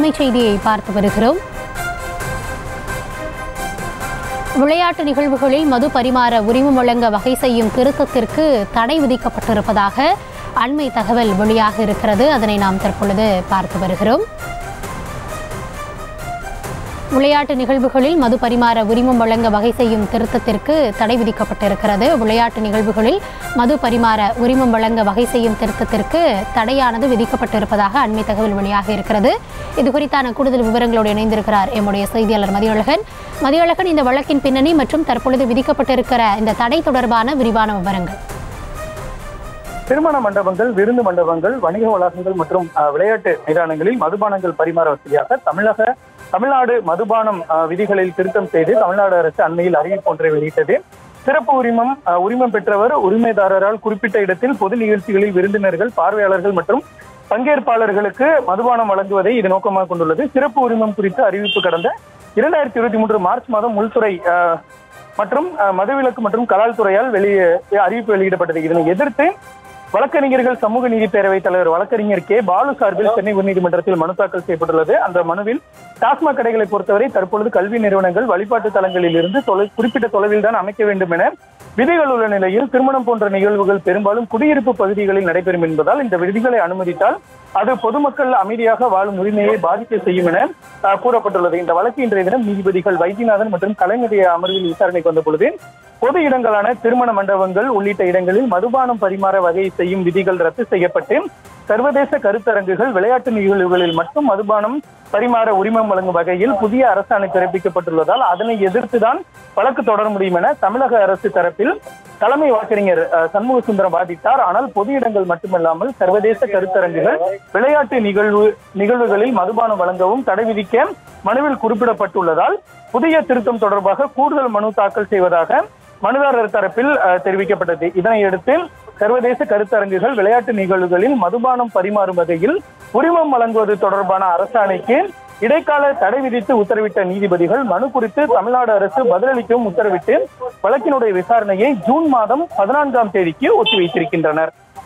அண்மை செய்தியை பார்த்து வருகிறோம் விளையாட்டு நிகழ்வுகளில் மது பரிமாற உரிமம் வழங்க வகை செய்யும் திருத்தத்திற்கு தடை விதிக்கப்பட்டிருப்பதாக அண்மை தகவல் வெளியாக இருக்கிறது அதனை நாம் தற்பொழுது பார்த்து வருகிறோம் விளையாட்டு நிகழ்வுகளில் மது பரிமாற உரிமம் வழங்க வகை செய்யும் திருத்தத்திற்கு தடை விதிக்கப்பட்டிருக்கிறது விளையாட்டு நிகழ்வுகளில் மது பரிமாற உரிமம் வழங்க வகை செய்யும் திருத்தத்திற்கு தடையானது விதிக்கப்பட்டிருப்பதாக அண்மை தகவல் வெளியாக இருக்கிறது இது குறித்தான கூடுதல் விவரங்களோடு இணைந்திருக்கிறார் எம்முடைய செய்தியாளர் மதியழகன் மதியழகன் இந்த வழக்கின் பின்னணி மற்றும் தற்பொழுது விதிக்கப்பட்டிருக்கிற இந்த தடை தொடர்பான விரிவான விவரங்கள் திருமண மண்டபங்கள் விருந்து மண்டபங்கள் வணிக வளாகங்கள் மற்றும் அஹ், விளையாட்டு மைதானங்களில் மதுபானங்கள் பரிமாற வசதியாக தமிழக தமிழ்நாடு மதுபானம் அஹ், விதிகளில் திருத்தம் செய்து தமிழ்நாடு அரசு அண்மையில் அறிவிப்பு ஒன்றை வெளியிட்டது சிறப்பு உரிமம் அஹ், உரிமம் பெற்றவர் உரிமைதாரரால் குறிப்பிட்ட இடத்தில் பொது நிகழ்ச்சிகளில் விருந்தினர்கள் பார்வையாளர்கள் மற்றும் பங்கேற்பாளர்களுக்கு மதுபானம் வழங்குவதை இது நோக்கமாக கொண்டுள்ளது சிறப்பு உரிமம் குறித்த அறிவிப்பு கடந்த இரண்டாயிரத்தி இருபத்தி மூன்று மார்ச் மாதம் உள்துறை அஹ், மற்றும் அஹ், மதுவிலக்கு மற்றும் கலால் துறையால் வெளியே அறிவிப்பு வெளியிடப்பட்டது இதனை எதிர்த்து வழக்கறிஞர்கள் சமூக நீதி பேரவைத் தலைவர் வழக்கறிஞர் கே பாலு சார்பில் சென்னை உயர்நீதிமன்றத்தில் மனு தாக்கல் செய்யப்பட்டுள்ளது அந்த மனுவில் டாஸ்மாக் கடைகளை பொறுத்தவரை தற்பொழுது கல்வி நிறுவனங்கள் வழிபாட்டு தலங்களில் இருந்து தொலை குறிப்பிட்ட தொலைவில் தான் அமைக்க வேண்டும் என விதிகள் உள்ள நிலையில் திருமணம் போன்ற நிகழ்வுகள் பெரும்பாலும் குடியிருப்பு பகுதிகளில் நடைபெறும் என்பதால் இந்த விதிகளை அனுமதித்தால் அது பொதுமக்கள் அமைதியாக வாழும் உரிமையை பாதிக்க செய்யும் என அஹ், கூறப்பட்டுள்ளது இந்த வழக்கு இன்றைய தினம் நீதிபதிகள் வைத்தியநாதன் மற்றும் கலைஞரிய அமர்வில் விசாரணைக்கு வந்த பொழுது பொது இடங்களான திருமண மண்டபங்கள் உள்ளிட்ட இடங்களில் மதுபானம் பரிமாற வகை செய்யும் விதிகள் ரத்து செய்யப்பட்டு சர்வதேச கருத்தரங்குகள் விளையாட்டு நிகழ்வுகளில் மட்டும் மதுபானம் பரிமாற உரிமம் வழங்கும் வகையில் புதிய அரசாணை பிறப்பிக்கப்பட்டுள்ளதால் அதனை எதிர்த்துதான் வழக்கு தொடர முடியும் என தமிழக அரசு தரப்பில் தலைமை வழக்கறிஞர் அஹ், சண்முக சுந்தரம் வாதிட்டார் ஆனால் பொது இடங்கள் மட்டுமல்லாமல் சர்வதேச கருத்தரங்குகள் விளையாட்டு நிகழ்வு நிகழ்வுகளில் மதுபானம் வழங்கவும் தடை விதிக்க மனுவில் குறிப்பிடப்பட்டுள்ளதால் புதிய திருத்தம் தொடர்பாக கூடுதல் மனு தாக்கல் செய்வதாக மனுதாரர் தரப்பில் அஹ், தெரிவிக்கப்பட்டது இதனையடுத்து சர்வதேச கருத்தரங்குகள் விளையாட்டு நிகழ்வுகளில் மதுபானம் பரிமாறும் வகையில் உரிமம் வழங்குவது தொடர்பான அரசாணைக்கு இடைக்கால தடை விதித்து உத்தரவிட்ட நீதிபதிகள் மனு குறித்து தமிழ்நாடு அரசு பதிலளிக்கவும் உத்தரவிட்டு வழக்கினுடைய விசாரணையை ஜூன் மாதம் பதினான்காம் தேதிக்கு ஒத்திவைத்திருக்கின்றனர்